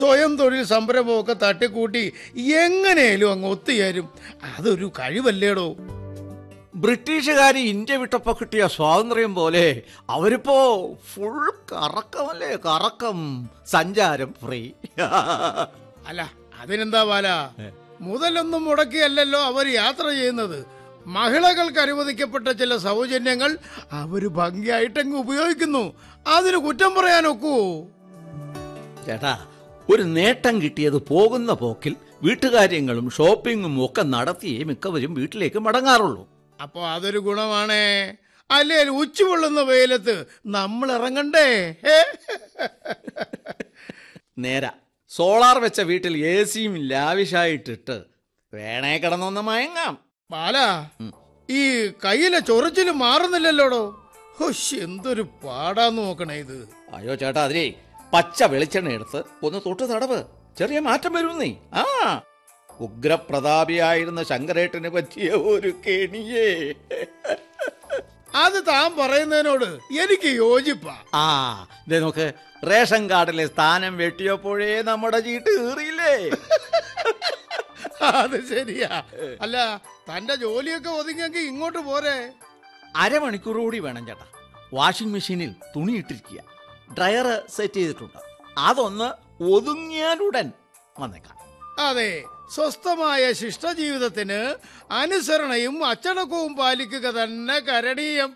സ്വയം തൊഴിൽ സംരംഭമൊക്കെ തട്ടിക്കൂട്ടി എങ്ങനെയാലും അങ്ങ് ഒത്തുചേരും അതൊരു കഴിവല്ലേടോ ബ്രിട്ടീഷുകാർ ഇന്ത്യ വിട്ടപ്പോ കിട്ടിയ സ്വാതന്ത്ര്യം പോലെ അവരിപ്പോ ഫുൾ കറക്കമല്ലേ കറക്കം സഞ്ചാരം ഫ്രീ അല്ല അതിനെന്താ ബാല മുതലൊന്നും മുടക്കിയല്ലല്ലോ അവർ യാത്ര ചെയ്യുന്നത് മഹിളകൾക്ക് അനുവദിക്കപ്പെട്ട ചില സൗജന്യങ്ങൾ അവര് ഭംഗിയായിട്ടങ്ങ് ഉപയോഗിക്കുന്നു അതിന് കുറ്റം പറയാനൊക്കുവോ ചേട്ടാ ഒരു നേട്ടം കിട്ടിയത് പോകുന്ന പോക്കിൽ വീട്ടുകാര്യങ്ങളും ഷോപ്പിങ്ങും ഒക്കെ നടത്തിയേ മിക്കവരും വീട്ടിലേക്ക് മടങ്ങാറുള്ളൂ അപ്പൊ അതൊരു ഗുണമാണേ അല്ലേ ഉച്ചപൊള്ളുന്ന വെയിലത്ത് നമ്മൾ ഇറങ്ങണ്ടേ ഹേ? നേരാ സോളാർ വെച്ച വീട്ടിൽ എ സിയും ലാവിഷായിട്ടിട്ട് വേണേ കിടന്നൊന്ന് മയങ്ങാം ബാല ഈ കയ്യിലെ ചൊറിച്ചില് മാറുന്നില്ലല്ലോടോ ഹുഷ് എന്തൊരു പാടാന്ന് നോക്കണേ ഇത് അയ്യോ ചേട്ടാ അതിലേ പച്ച വെളിച്ചെണ്ണ എടുത്ത് ഒന്ന് തൊട്ട് തടവ് ചെറിയ മാറ്റം വരുന്നേ ആ ഉഗ്രപ്രതാപിയായിരുന്ന ശങ്കരേട്ടന് പറ്റിയ ഒരു കെണിയേ അത് താൻ പറയുന്നതിനോട് എനിക്ക് യോജിപ്പാ ആ ദേ നോക്ക് റേഷൻ കാർഡിലെ സ്ഥാനം വെട്ടിയപ്പോഴേ നമ്മുടെ ചീട്ട് കീറിയില്ലേ അത് ശരിയാ അല്ല തന്റെ ജോലിയൊക്കെ ഒതുങ്ങിയെങ്കിൽ ഇങ്ങോട്ട് പോരെ അരമണിക്കൂർ കൂടി വേണം ചേട്ടാ വാഷിംഗ് മെഷീനിൽ തുണി ഇട്ടിരിക്കുക ഡ്രയർ സെറ്റ് ചെയ്തിട്ടുണ്ട് അതൊന്ന് ഒതുങ്ങിയാലുടൻ വന്നേക്കാം അതെ സ്വസ്ഥമായ ശിഷ്ടജീവിതത്തിന് അനുസരണയും അച്ചടക്കവും പാലിക്കുക തന്നെ കരണീയം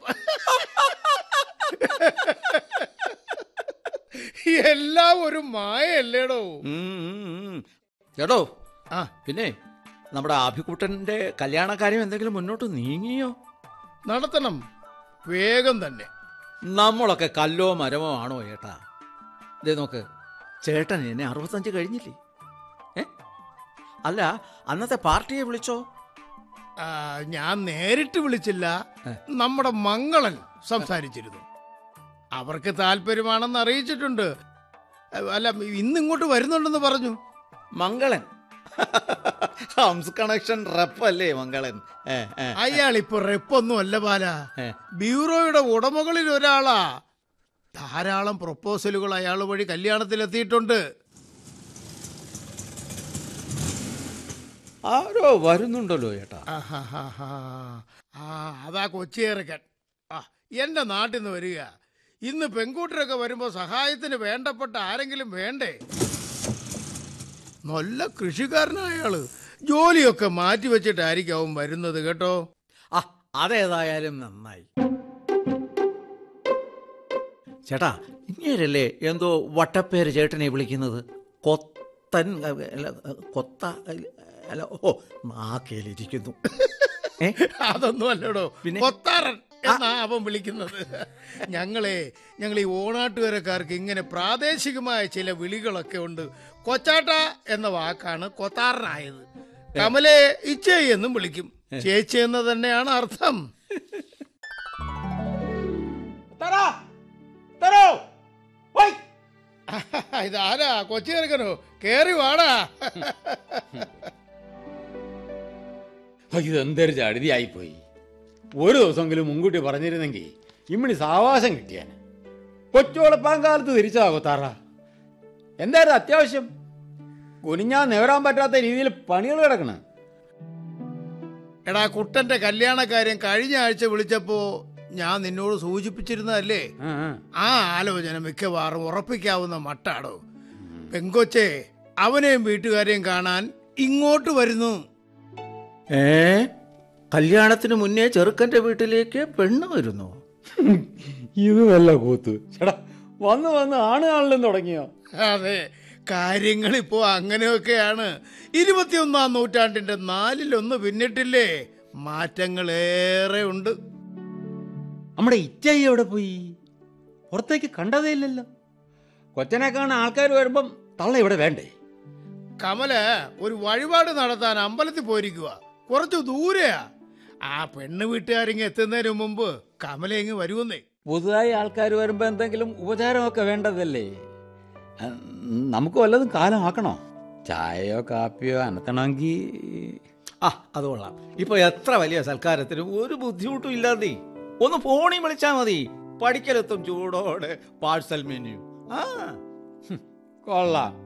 എല്ലാം ഒരു മായല്ലേടോ ഉം, ഉം, ഉം. ചേട്ടോ ആ പിന്നെ നമ്മുടെ ആഭിക്കുട്ടന്റെ കല്യാണക്കാര്യം എന്തെങ്കിലും മുന്നോട്ട് നീങ്ങിയോ നടത്തണം വേഗം തന്നെ നമ്മളൊക്കെ കല്ലോ മരമോ ആണോ ചേട്ടാ ദേ നോക്ക് ചേട്ടൻ എന്നെ അറുപത്തഞ്ച് കഴിഞ്ഞില്ലേ ഏ അല്ല അന്നത്തെ പാർട്ടിയെ വിളിച്ചോ ആ, ഞാൻ നേരിട്ട് വിളിച്ചില്ല നമ്മുടെ മംഗളൻ സംസാരിച്ചിരുന്നു അവർക്ക് താല്പര്യമാണെന്ന് അറിയിച്ചിട്ടുണ്ട് അല്ല ഇന്നിങ്ങോട്ട് വരുന്നുണ്ടെന്ന് പറഞ്ഞു മംഗളൻ ഹംസ് കണക്ഷൻ റപ്പല്ലേ മംഗളൻ ഏ, ഏ, അയാൾ ഇപ്പൊ റെപ്പൊന്നും അല്ല ബാല ഏ. ബ്യൂറോയുടെ ഉടമകളിൽ ഒരാളാ ധാരാളം പ്രൊപ്പോസലുകൾ അയാൾ വഴി കല്യാണത്തിലെത്തിയിട്ടുണ്ട് ആരോ വരുന്നുണ്ടല്ലോ ചേട്ടാ ആഹാഹാഹാ. ആ അതാ കൊച്ചിയേറക്കൻ ആ എന്റെ നാട്ടിൽ നിന്ന് വരിക ഇന്ന് പെൺകൂട്ടരൊക്കെ വരുമ്പോ സഹായത്തിന് വേണ്ടപ്പെട്ട ആരെങ്കിലും വേണ്ടേ നല്ല കൃഷിക്കാരനായ അയാള് ജോലിയൊക്കെ മാറ്റി വെച്ചിട്ടായിരിക്കും അവൻ വരുന്നത് കേട്ടോ ആ അതേതായാലും നന്നായി ചേട്ടാ ഇങ്ങേരല്ലേ എന്തോ വട്ടപ്പേര് ചേട്ടനെ വിളിക്കുന്നത് കൊത്തൻ അല്ല, കൊത്ത അല്ല ഓ നാക്കേലിരിക്കുന്നു ഏ അതൊന്നും അല്ലടോ പിന്നെ? കൊത്താറൻ എന്നാ അവൻ വിളിക്കുന്നത് ഞങ്ങളെ ഞങ്ങൾ ഈ ഓണാട്ടുകാരക്കാർക്ക് ഇങ്ങനെ പ്രാദേശികമായ ചില വിളികളൊക്കെ ഉണ്ട് കൊച്ചാട്ട എന്ന വാക്കാണ് കൊത്താറനായത് കമലെ ഇച്ചേ എന്നും വിളിക്കും ചേച്ചി എന്ന് തന്നെയാണ് അർത്ഥം ഇതാരാ കൊച്ചി ചെറുക്കനോ കേറി വാടാ ഇതെന്തൊരു ചടുതിയായിപ്പോയി ഒരു ദിവസമെങ്കിലും മുൻകൂട്ടി പറഞ്ഞിരുന്നെങ്കിൽ ഇമ്മണി സാവാസം കിട്ടിയാൻ കൊച്ചോളപ്പാൻ കാലത്ത് തിരിച്ചതാ കൊത്താറ എന്തായിരുന്നു അത്യാവശ്യം കുനിഞ്ഞാ നിവരാൻ പറ്റാത്ത രീതിയിൽ പണികൾ കിടക്കണം എടാ കുട്ടന്റെ കല്യാണക്കാര്യം കഴിഞ്ഞ ആഴ്ച വിളിച്ചപ്പോ ഞാൻ നിന്നോട് സൂചിപ്പിച്ചിരുന്നതല്ലേ ആ, ആ. ആ ആലോചന മിക്കവാറും ഉറപ്പിക്കാവുന്ന മട്ടാടോ പെങ്കൊച്ചെ അവനെയും വീട്ടുകാരെയും കാണാൻ ഇങ്ങോട്ട് വരുന്നു ഏ കല്യാണത്തിന് മുന്നേ ചെറുക്കന്റെ വീട്ടിലേക്ക് പെണ്ണ് വരുന്നു ഇത് വല്ല കൂത്ത് ചേടാ വന്ന് വന്ന് ആണ് കാണലും തുടങ്ങിയോ അതെ കാര്യങ്ങൾ ഇപ്പോ അങ്ങനെയൊക്കെയാണ് ഇരുപത്തിയൊന്നാം നൂറ്റാണ്ടിന്റെ നാലിലൊന്ന് പിന്നിട്ടില്ലേ മാറ്റങ്ങൾ ഏറെ ഉണ്ട് നമ്മുടെ ഇറ്റായി എവിടെ പോയി പുറത്തേക്ക് കണ്ടതേ ഇല്ലല്ലോ കൊച്ചനെ കാണാൻ ആൾക്കാർ വരുമ്പം തള്ള ഇവിടെ വേണ്ടേ കമല ഒരു വഴിപാട് നടത്താൻ അമ്പലത്തിൽ പോയിരിക്കുക കുറച്ചു ദൂരെയാ ആ പെണ്ണ് വീട്ടുകാരിങ്ങ് എത്തുന്നതിന് മുമ്പ് കമല ഇങ്ങ് വരുമെന്നേ പുതുതായി ആൾക്കാർ വരുമ്പോൾ എന്തെങ്കിലും ഉപചാരമൊക്കെ വേണ്ടതല്ലേ ആ, നമുക്ക് വല്ലതും കാലമാക്കണോ ചായയോ കാപ്പിയോ അനത്തണമെങ്കിൽ ആ അത് കൊള്ളാം ഇപ്പൊ എത്ര വലിയ സൽക്കാരത്തിനും ഒരു ബുദ്ധിമുട്ടും ഇല്ലാതെ ഒന്ന് ഫോണിൽ വിളിച്ചാ മതി പഠിക്കലെത്തും ചൂടോടെ പാഴ്സൽ മെനു ആ കൊള്ളാം